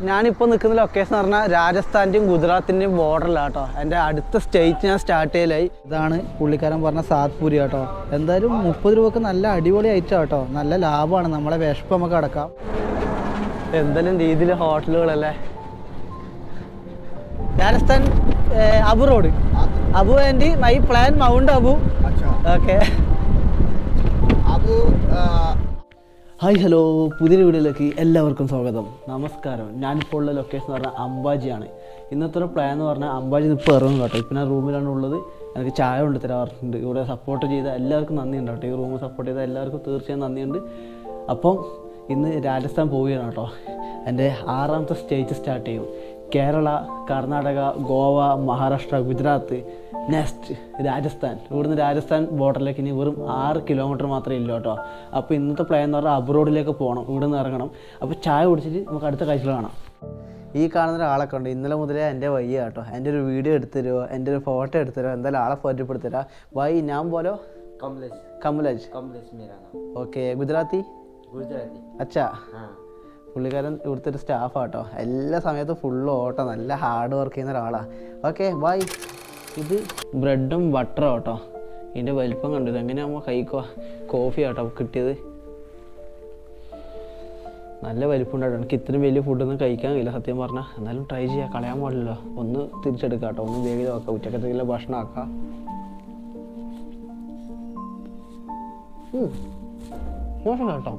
ഞാനിപ്പോൾ നിൽക്കുന്ന ലൊക്കേഷൻ എന്ന് പറഞ്ഞാൽ രാജസ്ഥാൻ്റെയും ഗുജറാത്തിൻ്റെയും ബോർഡറിലാണ് കേട്ടോ എൻ്റെ അടുത്ത സ്റ്റേറ്റ് ഞാൻ സ്റ്റാർട്ട് ചെയ്യലായി ഇതാണ് പുള്ളിക്കാരൻ പറഞ്ഞ സാത്പൂരി കേട്ടോ എന്തായാലും മുപ്പത് രൂപക്ക് നല്ല അടിപൊളി ഐറ്റം കേട്ടോ നല്ല ലാഭമാണ് നമ്മളെ വിശപ്പ് നമുക്ക് അടക്കാം എന്തെല്ലാം രീതിയിൽ ഹോട്ടലുകളല്ലേ രാജസ്ഥാൻ ഏഹ്, Abu road Abu and my plan Mount Abu अच्छा ഓക്കെ अब अ, ഹായ് ഹലോ പുതിയൊരു വീഡിയോയിലേക്ക് എല്ലാവർക്കും സ്വാഗതം നമസ്കാരം ഞാനിപ്പോൾ ഉള്ള ലൊക്കേഷൻ എന്ന് പറഞ്ഞാൽ അംബാജിയാണ് ഇന്നത്തെ ഒരു പ്ലാൻ എന്ന് പറഞ്ഞാൽ അംബാജി ഇപ്പോൾ ഇറങ്ങും കേട്ടോ ഇപ്പം ഞാൻ റൂമിലാണ് ഉള്ളത് എനിക്ക് ചായ കൊണ്ട് തരാറുണ്ട് ഇവിടെ സപ്പോർട്ട് ചെയ്ത എല്ലാവർക്കും നന്ദിയുണ്ട് കേട്ടോ ഈ റൂം സപ്പോർട്ട് ചെയ്ത എല്ലാവർക്കും തീർച്ചയായും നന്ദിയുണ്ട് അപ്പം ഇന്ന് രാജസ്ഥാൻ പോവുകയാണ് കേട്ടോ എൻ്റെ ആറാമത്തെ സ്റ്റേജ് സ്റ്റാർട്ട് ചെയ്യും കേരള കർണാടക ഗോവ മഹാരാഷ്ട്ര ഗുജറാത്ത് നെക്സ്റ്റ് രാജസ്ഥാൻ ഇവിടുന്ന് രാജസ്ഥാൻ ബോർഡറിലേക്ക് ഇനി വെറും ആറ് കിലോമീറ്റർ മാത്രമേ ഇല്ല കേട്ടോ അപ്പോൾ ഇന്നത്തെ പ്ലാൻ എന്ന് പറഞ്ഞാൽ അബ്രോഡിലേക്ക് പോകണം ഇവിടെ നിന്ന് ഇറങ്ങണം അപ്പോൾ ചായ കുടിച്ചിട്ട് നമുക്ക് അടുത്ത കാഴ്ചകൾ കാണാം ഈ കാണുന്ന ഒരാളൊക്കെ ഉണ്ട് ഇന്നലെ മുതലേ എൻ്റെ വയ്യ കേട്ടോ എൻ്റെ ഒരു വീഡിയോ എടുത്തു തരുമോ എൻ്റെ ഒരു ഫോട്ടോ എടുത്തു തരുമോ എന്തായാലും ആളെ പരിചയപ്പെടുത്തരാ വൈ ഞാൻ പോലോ कमलेश കമലജ് कमलेश मेरा नाम ഓക്കെ ഗുജറാത്തി गुजराती അച്ഛാ हाँ പുള്ളിക്കാരൻ ഇവിടുത്തെ ഒരു സ്റ്റാഫാട്ടോ എല്ലാ സമയത്തും ഫുള്ള് ഓട്ടോ നല്ല ഹാർഡ് വർക്ക് ചെയ്യുന്ന ഒരാളാണ് ഓക്കെ ബൈ ഇത് ബ്രെഡും ബട്ടറും കേട്ടോ ഇതിൻ്റെ വലിപ്പം കണ്ടത് എങ്ങനെയാകുമ്പോൾ കഴിക്കുക കോഫി ആട്ടോ കിട്ടിയത് നല്ല വലിപ്പമുണ്ടാട്ടോ എനിക്ക് ഇത്രയും വലിയ ഫുഡൊന്നും കഴിക്കാൻ കഴിയില്ല സത്യം പറഞ്ഞാൽ എന്നാലും ട്രൈ ചെയ്യാം കളയാൻ പാടില്ലല്ലോ ഒന്ന് തിരിച്ചെടുക്കാം കേട്ടോ ഒന്ന് വേഗം വെക്കാം ഉച്ചക്കത്തേക്കുള്ള ഭക്ഷണം ആക്കാം ഉം. മോശമില്ല കേട്ടോ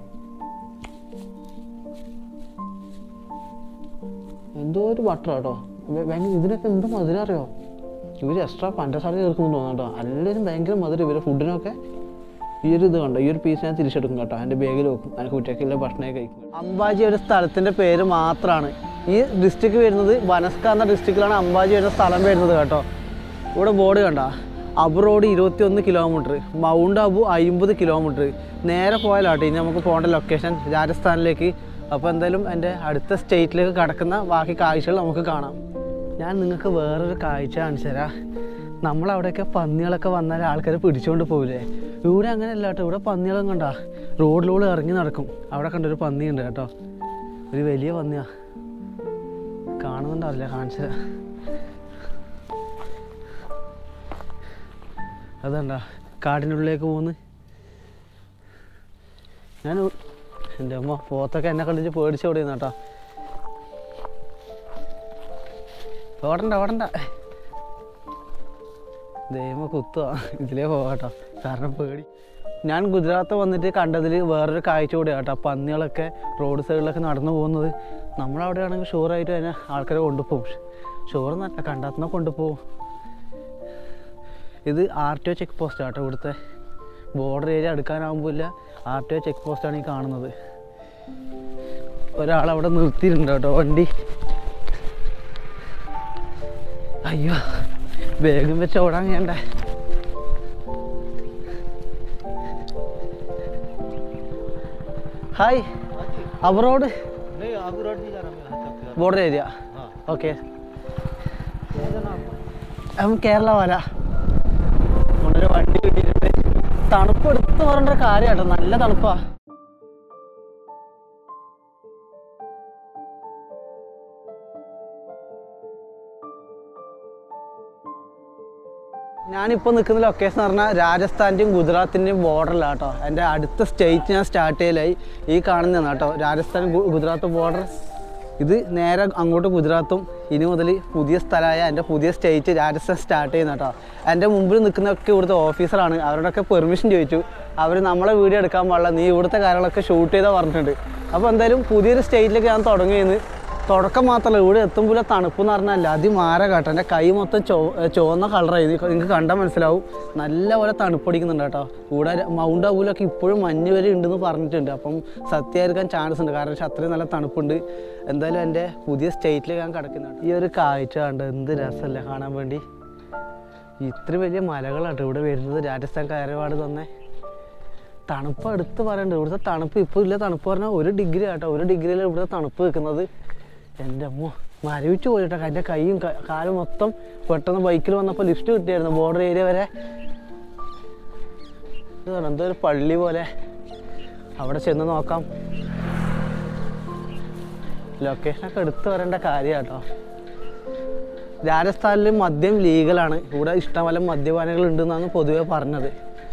എന്തോ ഒരു ബട്ടർ കേട്ടോ ഭ- ഭയങ്കര ഇതിനൊക്കെ എന്ത് മധുരം അറിയോ ഇവർ എക്സ്ട്രാ പഞ്ചസാര ചേർക്കുന്നു തോന്നുന്നു കേട്ടോ എല്ലാവരും ഭയങ്കര മധുരം ഇവരെ ഫുഡിനൊക്കെ ഈ ഒരു ഇത് കണ്ടോ ഈ ഒരു പീസ് ഞാൻ തിരിച്ചെടുക്കും കേട്ടോ എൻ്റെ ബാഗിൽ വെക്കും എനിക്ക് ഉച്ചയ്ക്കുള്ള ഭക്ഷണമൊക്കെ കഴിക്കും അംബാജി ഒരു സ്ഥലത്തിൻ്റെ പേര് മാത്രമാണ് ഈ ഡിസ്ട്രിക്ട് വരുന്നത് ബനസ്ക എന്ന ഡിസ്ട്രിക്റ്റിലാണ് അംബാജി വരുന്ന സ്ഥലം വരുന്നത് കേട്ടോ ഇവിടെ ബോർഡ് കണ്ട അബു റോഡ് ഇരുപത്തി ഒന്ന് കിലോമീറ്റർ മൗണ്ട് അബു അമ്പത് കിലോമീറ്റർ നേരെ പോയാലാട്ടോ ഇനി നമുക്ക് പോകേണ്ട ലൊക്കേഷൻ രാജസ്ഥാനിലേക്ക് അപ്പോൾ എന്തായാലും എൻ്റെ അടുത്ത സ്റ്റേറ്റിലേക്ക് കടക്കുന്ന ബാക്കി കാഴ്ചകൾ നമുക്ക് കാണാം ഞാൻ നിങ്ങൾക്ക് വേറൊരു കാഴ്ച കാണിച്ചു തരാം നമ്മളവിടെയൊക്കെ പന്നികളൊക്കെ വന്നാൽ ആൾക്കാരെ പിടിച്ചുകൊണ്ട് പോകില്ലേ ഇവിടെ അങ്ങനെയല്ല കേട്ടോ ഇവിടെ പന്നികളും കണ്ട റോഡിലൂടെ ഇറങ്ങി നടക്കും അവിടെ കണ്ടൊരു പന്നിയുണ്ട് കേട്ടോ ഒരു വലിയ പന്നിയാ കാണുന്നുണ്ടാവില്ല കാണിച്ചു തരാം അതണ്ട കാടിനുള്ളിലേക്ക് പോകുന്നു ഞാൻ എൻ്റെ അമ്മ പോത്തൊക്കെ എന്നെ കണ്ടിട്ട് പേടിച്ച് ഓടിയുന്ന കേട്ടോ ഓടണ്ട ഓടണ്ട ദൈവം കുത്തുക ഇതിലേ പോകാട്ടോ കാരണം പേടി ഞാൻ ഗുജറാത്ത് വന്നിട്ട് കണ്ടതിൽ വേറൊരു കാഴ്ച കൂടെ കേട്ടോ പന്നികളൊക്കെ റോഡ് സൈഡിലൊക്കെ നടന്നു പോകുന്നത് നമ്മളവിടെ ആണെങ്കിൽ ഷുവറായിട്ട് തന്നെ ആൾക്കാരെ കൊണ്ടുപോകും ഷുവർ എന്നല്ല കണ്ടാത്തുന്ന കൊണ്ടുപോകും ഇത് R T O check post ആട്ടോ ഇവിടുത്തെ ബോർഡർ ഏരിയ അടുക്കാനാകുമ്പോഴില്ല ആർ ടി ഒ ചെക്ക് പോസ്റ്റാണ് ഈ കാണുന്നത് ഒരാളവിടെ നിർത്തിയിട്ടുണ്ട് കേട്ടോ വണ്ടി അയ്യോ വേഗം വെച്ച് ഓടാൻ വേണ്ടേ ഹായ് അബ്രോഡ് नहीं अब रोड नहीं जा रहा मैं यहाँ तक ബോർഡർ ഏരിയ हाँ ഓക്കെ हम കേരള വാല നമ്മളൊരു വണ്ടി കിട്ടിയിട്ടുണ്ട് തണുപ്പ് എടുത്ത് പറയേണ്ട ഒരു കാര്യമാട്ടോ നല്ല തണുപ്പാ ഞാനിപ്പോൾ നിൽക്കുന്ന ലൊക്കേഷൻ എന്ന് പറഞ്ഞാൽ രാജസ്ഥാൻ്റെയും ഗുജറാത്തിൻ്റെയും ബോർഡറിലാണ് കേട്ടോ എൻ്റെ അടുത്ത സ്റ്റേറ്റ് ഞാൻ സ്റ്റാർട്ട് ചെയ്യലായി ഈ കാണുന്നതാണ് കേട്ടോ രാജസ്ഥാൻ ഗു- ഗുജറാത്ത് ബോർഡർ ഇത് നേരെ അങ്ങോട്ട് ഗുജറാത്തും ഇനി മുതൽ പുതിയ സ്ഥലമായ എൻ്റെ പുതിയ സ്റ്റേറ്റ് രാജസ്ഥാൻ സ്റ്റാർട്ട് ചെയ്യുന്ന കേട്ടോ എൻ്റെ മുമ്പിൽ നിൽക്കുന്നതൊക്കെ ഇവിടുത്തെ ഓഫീസറാണ് അവരോടൊക്കെ പെർമിഷൻ ചോദിച്ചു അവർ നമ്മളെ വീഡിയോ എടുക്കാൻ പാടില്ല നീ ഇവിടുത്തെ കാര്യങ്ങളൊക്കെ ഷൂട്ട് ചെയ്താൽ പറഞ്ഞിട്ടുണ്ട് അപ്പോൾ എന്തായാലും പുതിയൊരു സ്റ്റേറ്റിലേക്ക് ഞാൻ തുടങ്ങിയെന്ന് തുടക്കം മാത്രമല്ല ഇവിടെ എത്തുമ്പോൾ തണുപ്പ് എന്ന് പറഞ്ഞാൽ അതിമാര കേട്ടോ എൻ്റെ കൈ മൊത്തം ചോ ചുവന്ന കളറായി നിങ്ങൾക്ക് കണ്ടാൽ മനസ്സിലാവും നല്ലപോലെ തണുപ്പടിക്കുന്നുണ്ട് കേട്ടോ ഇവിടെ ര- മൗണ്ട് അബൂലൊക്കെ ഇപ്പോഴും മഞ്ഞ് വരെ ഉണ്ടെന്ന് പറഞ്ഞിട്ടുണ്ട് അപ്പം സത്യമായിരിക്കാൻ ചാൻസ് ഉണ്ട് കാരണം വെച്ചാൽ അത്രയും നല്ല തണുപ്പുണ്ട് എന്തായാലും എൻ്റെ പുതിയ സ്റ്റേറ്റിലേക്ക് ഞാൻ കിടക്കുന്നുണ്ട് ഈ ഒരു കാഴ്ച കണ്ട് എന്ത് രസമല്ലേ കാണാൻ വേണ്ടി ഇത്ര വലിയ മലകളാട്ടോ ഇവിടെ വരുന്നത് രാജസ്ഥാൻ കയറുപാട് തന്നെ തണുപ്പ് എടുത്ത് പറയണ്ട ഇവിടുത്തെ തണുപ്പ് ഇപ്പോൾ ഇല്ല തണുപ്പ് പറഞ്ഞാൽ ഒരു ഡിഗ്രി ആട്ടോ ഒരു ഡിഗ്രിയിലാണ് ഇവിടുത്തെ തണുപ്പ് നിൽക്കുന്നത് എൻ്റെ അമ്മ മരവിച്ച് പോയിട്ടോ എൻ്റെ കൈയും ക- കാലും മൊത്തം പെട്ടെന്ന് ബൈക്കിൽ വന്നപ്പോൾ ലിഫ്റ്റ് കിട്ടിയായിരുന്നു ബോർഡർ ഏരിയ വരെ ഇത് കണ്ടോ, എന്തോ ഒരു പള്ളി പോലെ അവിടെ ചെന്ന് നോക്കാം ലൊക്കേഷനൊക്കെ എടുത്തു വരേണ്ട കാര്യം കേട്ടോ രാജസ്ഥാനിൽ മദ്യം ലീഗലാണ് ഇവിടെ ഇഷ്ടംപോലെ മദ്യപാനികൾ ഉണ്ടെന്നാണ് പൊതുവെ പറഞ്ഞത്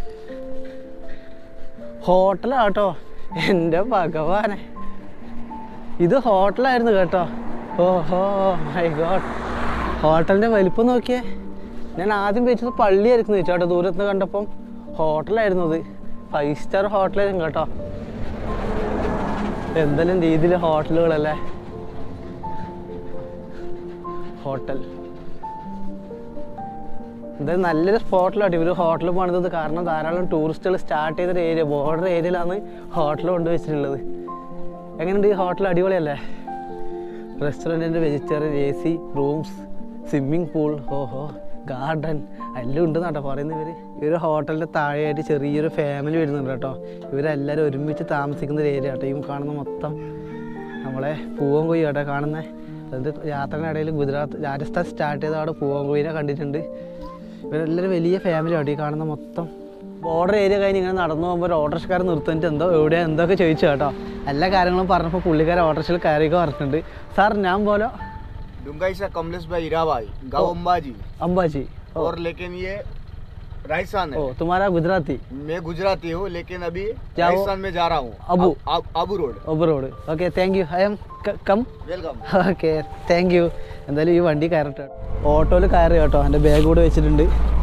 ഹോട്ടലാട്ടോ എൻ്റെ ഭഗവാനെ ഇത് ഹോട്ടലായിരുന്നു കേട്ടോ ഓഹോ മൈ ഗോഡ് ഹോട്ടലിൻ്റെ വലിപ്പം നോക്കിയേ ഞാൻ ആദ്യം വെച്ചത് പള്ളിയായിരിക്കും വെച്ചു കേട്ടോ ദൂരത്ത് നിന്ന് കണ്ടപ്പം ഹോട്ടലായിരുന്നു അത് ഫൈവ് സ്റ്റാർ ഹോട്ടലായിരുന്നു കേട്ടോ എന്തെല്ലാം രീതിയിൽ ഹോട്ടലുകളല്ലേ ഹോട്ടൽ എന്തായാലും നല്ലൊരു സ്പോട്ടിലാട്ടോ ഇവർ ഹോട്ടൽ പണിതത് കാരണം ധാരാളം ടൂറിസ്റ്റുകൾ സ്റ്റാർട്ട് ചെയ്തൊരു ഏരിയ ബോർഡർ ഏരിയയിലാണ് ഹോട്ടൽ കൊണ്ടുവച്ചിട്ടുള്ളത് എങ്ങനെയുണ്ട് ഈ ഹോട്ടൽ അടിപൊളിയല്ലേ റെസ്റ്റോറൻറ്റിൻ്റെ vegetarian A C rooms swimming pool ഓഹോ ഗാർഡൻ എല്ലാം ഉണ്ട് കേട്ടോ പറയുന്നത് ഇവർ ഇവർ ഹോട്ടലിൻ്റെ താഴെയായിട്ട് ചെറിയൊരു ഫാമിലി വരുന്നുണ്ട് കേട്ടോ ഇവരെല്ലാവരും ഒരുമിച്ച് താമസിക്കുന്ന ഒരു ഏരിയ കേട്ടോ ഈ കാണുന്ന മൊത്തം നമ്മളെ പൂവൻകൊയ്യ കേട്ടോ കാണുന്നത് അത് യാത്രയുടെ ഗുജറാത്ത് രാജസ്ഥാൻ സ്റ്റാർട്ട് ചെയ്ത അവിടെ പൂവൻകൊയ്യിനെ കണ്ടിട്ടുണ്ട് ഇവരെല്ലാവരും വലിയ ഫാമിലി ആട്ടോ ഈ കാണുന്ന മൊത്തം ബോർഡർ ഏരിയ കഴിഞ്ഞ് ഇങ്ങനെ നടന്നു പോകുമ്പോൾ ഒരു ഓട്ടോറിക്ഷക്കാരൻ നിർത്തിയിട്ട് എന്തോ എവിടെയാ എന്തൊക്കെ ചോദിച്ചു കേട്ടോ എല്ലാ കാര്യങ്ങളും പറഞ്ഞപ്പോൾ പുള്ളിക്കാരൻ ഓട്ടോറിക്ഷയിൽ കയറിയൊക്കെ പറഞ്ഞിട്ടുണ്ട് സാർ ഞാൻ പോലെ डुंगाई से कमलेश भाई हीराबाई गाँव अंबाजी അംബാജി ഓ और लेकिन ये राजस्थान ഓ है തുമാരാ ഗുജറാത്തി मैं गुजराती हूँ लेकिन अभी क्या वो? राजस्थान में जा रहा हूँ अबू? अब- अब- अबू रोड ഒബറോഡ് okay thank you I'm come welcome okay thank you എന്തായാലും ഈ വണ്ടി കയറട്ടെ ഓട്ടോയിൽ കയറി കേട്ടോ എൻ്റെ ബാഗ് കൂടെ വെച്ചിട്ടുണ്ട്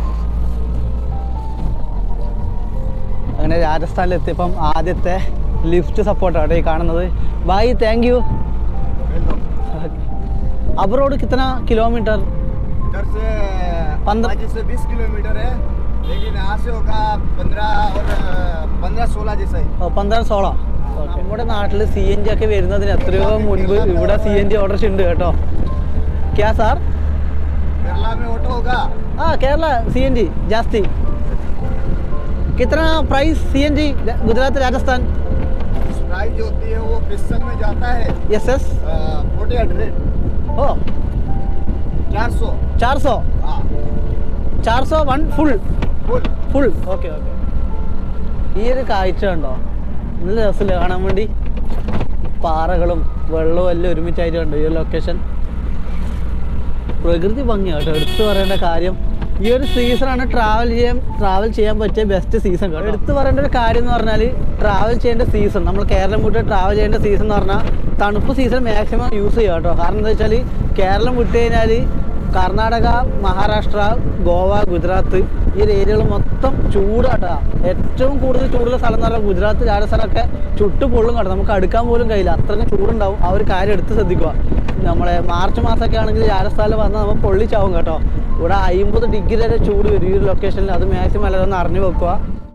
അങ്ങനെ രാജസ്ഥാനിലെത്തിയപ്പം ആദ്യത്തെ ലിഫ്റ്റ് സപ്പോർട്ട് കേട്ടോ ഈ കാണുന്നത് bye thank you welcome abroad കിത്തന കിലോമീറ്റർ इधर से पंद्रह- अंबाजी से 20 किलोमीटर है लेकिन यहाँ से होगा 15 और 15 16 जैसा ही ഓ പന്ത്രണ്ട് സോളോ നമ്മുടെ നാട്ടിൽ സി എൻ ജി ഒക്കെ വരുന്നതിന് എത്രയോ മുൻപ് ഇവിടെ സി എൻ ജി ഓർഡർ ഉണ്ട് കേട്ടോ ക്യാ സാർ केरला में ऑटो होगा ആ കേരള സി എൻ ജി ജാസ്തി कितना price C N G Gujarat Rajasthan price जो होती है वो पिस्टल में जाता है यस यस फोर्टी हंड्रेड ओ चार सौ चार सौ हाँ चार सौ one full full full okay okay ഈ ഒരു കാഴ്ച കണ്ടോ നല്ല രസമില്ല കാണാൻ വേണ്ടി പാറകളും വെള്ളവും എല്ലാം ഒരുമിച്ചായിട്ട് കണ്ടോ ഈ ഒരു ലൊക്കേഷൻ പ്രകൃതി ഭംഗിയാണ് കേട്ടോ എടുത്തു പറയേണ്ട കാര്യം ഈ ഒരു സീസണാണ് ട്രാവൽ ചെയ്യാൻ ട്രാവൽ ചെയ്യാൻ പറ്റിയ ബെസ്റ്റ് സീസൺ കേട്ടോ എടുത്തു പറയേണ്ട ഒരു കാര്യം എന്ന് പറഞ്ഞാൽ ട്രാവൽ ചെയ്യേണ്ട സീസൺ നമ്മൾ കേരളം വിട്ട് ട്രാവൽ ചെയ്യേണ്ട സീസൺ എന്ന് പറഞ്ഞാൽ തണുപ്പ് സീസൺ മാക്സിമം യൂസ് ചെയ്യുക കേട്ടോ കാരണം എന്താ വെച്ചാൽ കേരളം വിട്ട് കഴിഞ്ഞാൽ കർണാടക മഹാരാഷ്ട്ര ഗോവ ഗുജറാത്ത് ഈ ഒരു ഏരിയകൾ മൊത്തം ചൂടാട്ടാ ഏറ്റവും കൂടുതൽ ചൂടുള്ള സ്ഥലം എന്ന് പറഞ്ഞാൽ ഗുജറാത്ത് രാജസ്ഥാനൊക്കെ ചുട്ടു പൊള്ളും കേട്ടോ നമുക്ക് അടുക്കാൻ പോലും കഴിയില്ല അത്രയ്ക്ക് ചൂടുണ്ടാവും ആ ഒരു കാര്യം എടുത്ത് ശ്രദ്ധിക്കുക നമ്മളെ മാർച്ച് മാസമൊക്കെ ആണെങ്കിൽ രാജസ്ഥാനിൽ വന്നാൽ നമ്മൾ പൊള്ളിച്ചാവും കേട്ടോ ഇവിടെ അമ്പത് ഡിഗ്രി വരെ ചൂട് വരും ഈ ഒരു ലൊക്കേഷനിൽ അത് മാക്സിമം എല്ലാവരും ഒന്ന് അറിഞ്ഞു വെക്കുക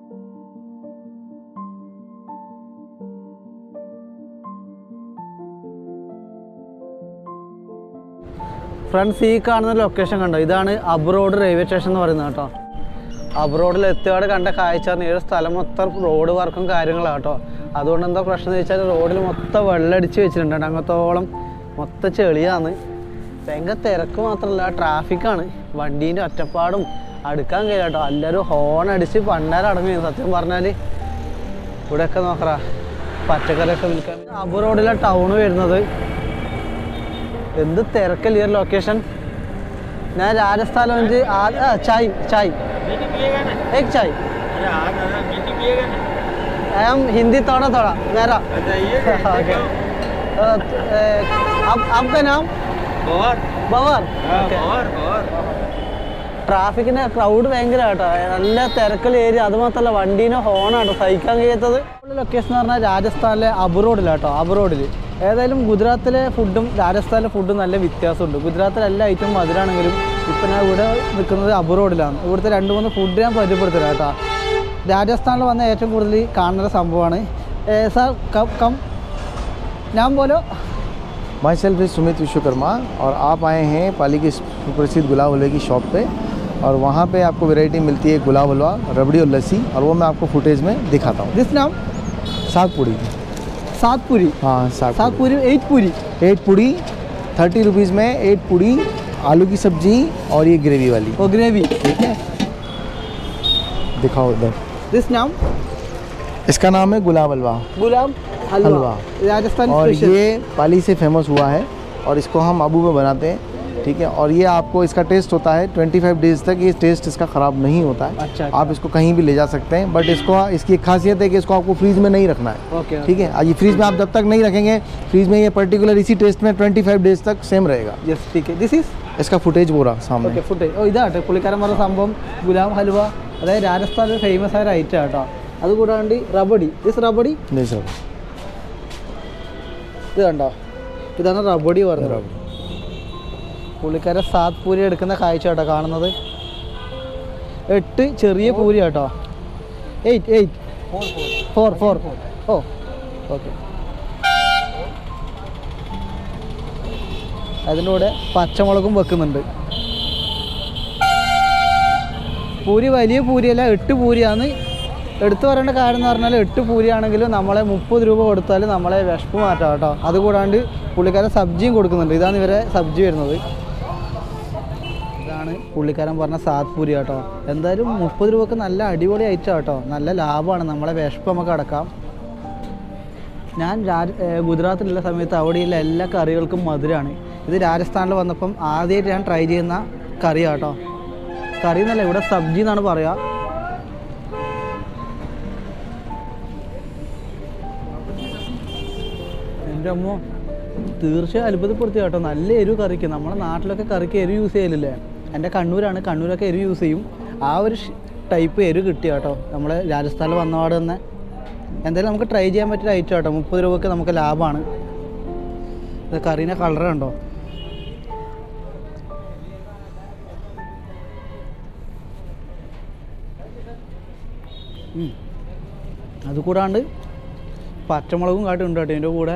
ഫ്രണ്ട്സ് ഈ കാണുന്ന ലൊക്കേഷൻ കണ്ടോ ഇതാണ് അബ്രോഡ് റെയിൽവേ സ്റ്റേഷൻ എന്ന് പറയുന്നത് കേട്ടോ അബ്രോഡിൽ എത്തിയോടെ കണ്ട കാഴ്ച പറഞ്ഞാൽ ഈ ഒരു സ്ഥലം മൊത്തം റോഡ് വർക്കും കാര്യങ്ങളാണ് കേട്ടോ അതുകൊണ്ട് എന്താ പ്രശ്നം എന്ന് വെച്ചാൽ റോഡിൽ മൊത്തം വെള്ളമടിച്ച് വെച്ചിട്ടുണ്ട് കേട്ടോ. അങ്ങത്തോളം മൊത്തം ചെളിയാണ് ഭയങ്കര തിരക്ക് മാത്രമല്ല ട്രാഫിക്കാണ് വണ്ടീൻ്റെ ഒറ്റപ്പാടും അടുക്കാൻ കഴിയില്ല കേട്ടോ എല്ലാവരും ഹോൺ അടിച്ച് പണ്ടാരം അടങ്ങി സത്യം പറഞ്ഞാൽ ഇവിടെയൊക്കെ നോക്കറ പച്ചക്കറിയൊക്കെ വിൽക്കാൻ അബ്രോഡിലെ ടൗണ് വരുന്നത് എന്ത് തിരക്കല്ല ഈ ഒരു ലൊക്കേഷൻ ഞാൻ രാജസ്ഥാനിൽ വെച്ച് ആ ചായ് ചായ് मीठी पिएगा ना एक चाय अरे हाँ दादा मीठी पिएगा ना आई एम हिंदी थोड़ा थोड़ा मेरा अच्छा ये ओके अ, अ, आप आपका नाम बहुत ബവർ हाँ बहुत बहुत ട്രാഫിക്കിന്റെ ക്രൗഡ് ഭയങ്കര കേട്ടോ നല്ല തിരക്കുള്ള ഏരിയ അത് മാത്രമല്ല വണ്ടീനെ ഹോണാട്ടോ സഹിക്കാൻ കഴിയാത്തത് ലൊക്കേഷൻ എന്ന് പറഞ്ഞാൽ രാജസ്ഥാനിലെ അബ്രോഡിലാണ് കേട്ടോ അബ്രോഡിൽ ഏതായാലും ഗുജറാത്തിലെ ഫുഡും രാജസ്ഥാനിലെ ഫുഡും നല്ല വ്യത്യാസമുണ്ട് ഗുജറാത്തിലെ എല്ലാ ഐറ്റവും മധുരമാണെങ്കിലും ഇപ്പം ഞാൻ ഇവിടെ നിൽക്കുന്നത് അബ്രോഡിലാണ് ഇവിടുത്തെ രണ്ട് മൂന്ന് ഫുഡ് ഞാൻ പരിചയപ്പെടുത്തില്ല കേട്ടോ രാജസ്ഥാനിൽ വന്ന ഏറ്റവും കൂടുതൽ കാണുന്ന ഒരു സംഭവമാണ് സാർ കം കം ഞാൻ പോലോ myself is Sumit Vishwakarma और आप आए हैं पाली की सुप्रसिद्ध गुलाब हलवे की शॉप पे और वहाँ पे आपको वैरायटी मिलती है गुलाब हलवा रबड़ी और लस्सी और वो मैं आपको फुटेज में दिखाता हूँ ദിസ് നാം साग पूड़ी സാത് പുരി हाँ साग സാത് puri eight puri eight puri thirty rupees में एट पूड़ी आलू की सब्जी और ये ग्रेवी वाली ഓ ഗ്രേവി ठीक है दिखाओ उधर ദിസ് നാം इसका नाम है गुलाब हलवा ഗുലാം हलवा രാജസ്ഥാൻ और സ്പെഷ്യൽ ये पाली से फेमस हुआ है और इसको हम आबू में बनाते हैं ठीक है और ये आपको इसका टेस्ट होता है 25 डेज तक ये टेस्ट इसका ख़राब नहीं होता है अच्छा, आप इसको कहीं भी ले जा सकते हैं बट इसको इसकी एक खासियत है कि इसको आपको फ्रीज में नहीं रखना है ഓക്കെ ठीक है और ये फ्रीज में आप जब तक नहीं रखेंगे फ्रीज में ये पर्टिकुलर इसी टेस्ट में 25 डेज तक सेम रहेगा യെസ് ടീക്ക് ദിസ് ഈസ് इसका फुटेज वो रहा सामने ഓക്കെ ഫുഡ് ഓ ഇതാട്ടെ പുള്ളിക്കാരൻ പറഞ്ഞ സംഭവം ഗുലാം ഹലുവ അതായത് രാജസ്ഥാനിൽ ഫേമസ് ആയ ഒരു ഐറ്റം കേട്ടോ അത് കൂടാണ്ട് റബഡി ദിസ് റബഡി नहीं सर ഇത് കണ്ടോ ഇതാണ് റബഡി പറഞ്ഞത് പുള്ളിക്കാരൻ സാത് പൂരി എടുക്കുന്ന കാഴ്ച കേട്ടോ കാണുന്നത് എട്ട് ചെറിയ പൂരി കേട്ടോ എയ്റ്റ് എയ്റ്റ് ഫോർ ഫോർ ഓ ഓക്കെ അതിൻ്റെ കൂടെ പച്ചമുളകും വെക്കുന്നുണ്ട് പൂരി വലിയ പൂരിയല്ല എട്ട് പൂരിയാണ് എടുത്തു പറയേണ്ട കാര്യം എന്ന് പറഞ്ഞാൽ എട്ട് പൂരിയാണെങ്കിലും നമ്മളെ മുപ്പത് രൂപ കൊടുത്താൽ നമ്മളെ വിഷപ്പ് മാറ്റാം കേട്ടോ അതുകൂടാണ്ട് പുള്ളിക്കാരൻ സബ്ജിയും കൊടുക്കുന്നുണ്ട് ഇതാണ് ഇവരെ സബ്ജി വരുന്നത് ഇതാണ് പുള്ളിക്കാരൻ പറഞ്ഞ സാത് പൂരി കേട്ടോ എന്തായാലും മുപ്പത് രൂപക്ക് നല്ല അടിപൊളി ഐറ്റം കേട്ടോ നല്ല ലാഭമാണ് നമ്മളെ വിഷപ്പ് നമുക്ക് അടക്കാം ഞാൻ രാജ ഏർ ഗുജറാത്തിലുള്ള സമയത്ത് അവിടെയുള്ള എല്ലാ കറികൾക്കും മധുരമാണ് ഇത് രാജസ്ഥാനിൽ വന്നപ്പം ആദ്യമായിട്ട് ഞാൻ ട്രൈ ചെയ്യുന്ന കറിയാണ് കേട്ടോ കറി എന്നല്ല ഇവിടെ സബ്ജി എന്നാണ് പറയുക എൻ്റെ അമ്മ തീർച്ചയായും അത്ഭുതപ്പെടുത്തി കേട്ടോ നല്ല എരിവ് കറിക്ക് നമ്മുടെ നാട്ടിലൊക്കെ കറിക്ക് എരിവ് യൂസ് ചെയ്യലില്ലേ എൻ്റെ കണ്ണൂരാണ് കണ്ണൂരൊക്കെ എരിവ് യൂസ് ചെയ്യും ആ ഒരു ടൈപ്പ് എരിവ് കിട്ടി കേട്ടോ നമ്മളെ രാജസ്ഥാനിൽ വന്നപാട് തന്നെ എന്തായാലും നമുക്ക് ട്രൈ ചെയ്യാൻ പറ്റിയ ഐറ്റം കേട്ടോ മുപ്പത് രൂപയ്ക്ക് നമുക്ക് ലാഭമാണ് ഇത് കറീൻ്റെ കളർ കണ്ടോ ഉം. അത് കൂടാണ്ട് പച്ചമുളകും കാട്ടും ഉണ്ട് കേട്ടോ ഇതിൻ്റെ കൂടെ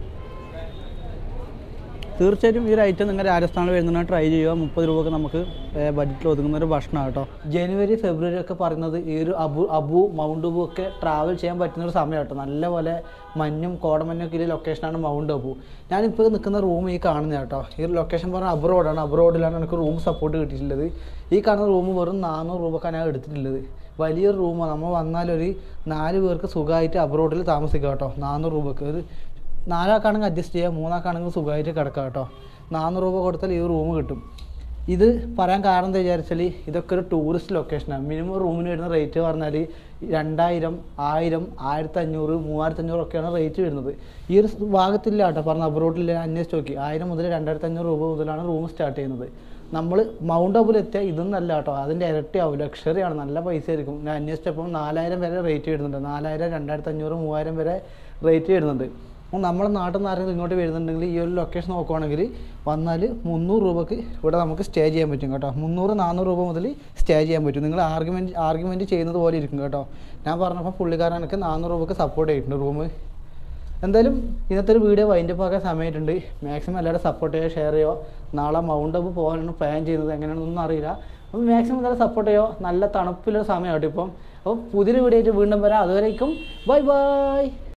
തീർച്ചയായിട്ടും ഈ ഒരു ഐറ്റം നിങ്ങൾ രാജസ്ഥാനിൽ വരുന്നുണ്ടെങ്കിൽ ട്രൈ ചെയ്യുക മുപ്പത് രൂപക്ക് നമുക്ക് ബഡ്ജറ്റിൽ ഒതുങ്ങുന്ന ഒരു ഭക്ഷണം കേട്ടോ ജനുവരി ഫെബ്രുവരി ഒക്കെ പറയുന്നത് ഈ ഒരു അബു അബു മൗണ്ട് അബു ഒക്കെ ട്രാവൽ ചെയ്യാൻ പറ്റുന്ന ഒരു സമയം കേട്ടോ നല്ലപോലെ മഞ്ഞും കോടമഞ്ഞൊക്കെ ഈ ലൊക്കേഷനാണ് മൗണ്ട് അബു ഞാനിപ്പോൾ നിൽക്കുന്ന റൂം ഈ കാണുന്നത് കേട്ടോ ഈ ഒരു ലൊക്കേഷൻ പറഞ്ഞാൽ അബ്രോഡാണ് അബ്രോഡിലാണ് എനിക്ക് റൂം സപ്പോർട്ട് കിട്ടിയിട്ടുള്ളത് ഈ കാണുന്ന റൂം വെറും നാനൂറ് രൂപക്കാണ് ഞാൻ എടുത്തിട്ടുള്ളത് വലിയൊരു റൂമാണ് നമ്മൾ വന്നാലൊരു നാല് പേർക്ക് സുഖമായിട്ട് അബ്രോഡിൽ താമസിക്കാം കേട്ടോ നാനൂറ് രൂപക്ക് ഒരു നാലാൾക്കാണെങ്കിൽ അഡ്ജസ്റ്റ് ചെയ്യാം മൂന്നാൾക്കാണെങ്കിൽ സുഖമായിട്ട് കിടക്കാം കേട്ടോ നാനൂറ് രൂപ കൊടുത്താൽ ഈ റൂം കിട്ടും ഇത് പറയാൻ കാരണം എന്താ വിചാരിച്ചാൽ ഇതൊക്കെ ഒരു ടൂറിസ്റ്റ് ലൊക്കേഷനാണ് മിനിമം റൂമിന് വരുന്ന റേറ്റ് പറഞ്ഞാൽ രണ്ടായിരം ആയിരം ആയിരത്തി അഞ്ഞൂറ് മൂവായിരത്തി അഞ്ഞൂറ് ഒക്കെയാണ് റേറ്റ് വരുന്നത് ഈ ഒരു ഭാഗത്തില്ല കേട്ടോ പറഞ്ഞ അബ്രോഡിൽ അന്വേഷിച്ച് നോക്കി ആയിരം മുതൽ രണ്ടായിരത്തി അഞ്ഞൂറ് രൂപ മുതലാണ് റൂം സ്റ്റാർട്ട് ചെയ്യുന്നത് നമ്മൾ മൗണ്ട് അബുൽ എത്തിയാൽ ഇതൊന്നല്ല കേട്ടോ അതിൻ്റെ ഇരട്ടിയാവും ലക്ഷറിയാണ് നല്ല പൈസ ആയിരിക്കും ഞാൻ അന്വേഷിച്ചപ്പോൾ നാലായിരം വരെ റേറ്റ് വരുന്നുണ്ട് നാലായിരം രണ്ടായിരത്തി അഞ്ഞൂറ് മൂവായിരം വരെ റേറ്റ് വരുന്നുണ്ട് അപ്പോൾ നമ്മളെ നാട്ടിൽ നിന്ന് ആരെങ്കിലും ഇങ്ങോട്ട് വരുന്നുണ്ടെങ്കിൽ ഈ ഒരു ലൊക്കേഷൻ നോക്കുവാണെങ്കിൽ വന്നാൽ മുന്നൂറ് രൂപക്ക് ഇവിടെ നമുക്ക് സ്റ്റേ ചെയ്യാൻ പറ്റും കേട്ടോ മുന്നൂറ് നാനൂറ് രൂപ മുതൽ സ്റ്റേ ചെയ്യാൻ പറ്റും നിങ്ങൾ ആർഗ്യുമെൻറ്റ് ആർഗ്യുമെൻറ്റ് ചെയ്യുന്നത് പോലെ ഇരിക്കും കേട്ടോ ഞാൻ പറഞ്ഞപ്പോൾ പുള്ളിക്കാരൻ എനിക്ക് നാനൂറ് രൂപക്ക് സപ്പോർട്ട് ചെയ്തിട്ടുണ്ട് റൂം എന്തായാലും ഇന്നത്തെ ഒരു വീഡിയോ വൈൻഡപ്പ് ആക്കാൻ സമയമായിട്ടുണ്ട് മാക്സിമം എല്ലാവരും സപ്പോർട്ട് ചെയ്യുക ഷെയർ ചെയ്യുക നാളെ മൗണ്ട് അപ്പ് പോകാനാണ് പ്ലാൻ ചെയ്യുന്നത് എങ്ങനെയാണെന്നൊന്നും അറിയില്ല അപ്പോൾ മാക്സിമം എല്ലാവരും സപ്പോർട്ട് ചെയ്യുക നല്ല തണുപ്പിലുള്ള സമയമായിട്ട് ഇപ്പം അപ്പോൾ പുതിയൊരു വീഡിയോ ആയിട്ട് വീണ്ടും വരാം അതുവരേക്കും ബൈ ബൈ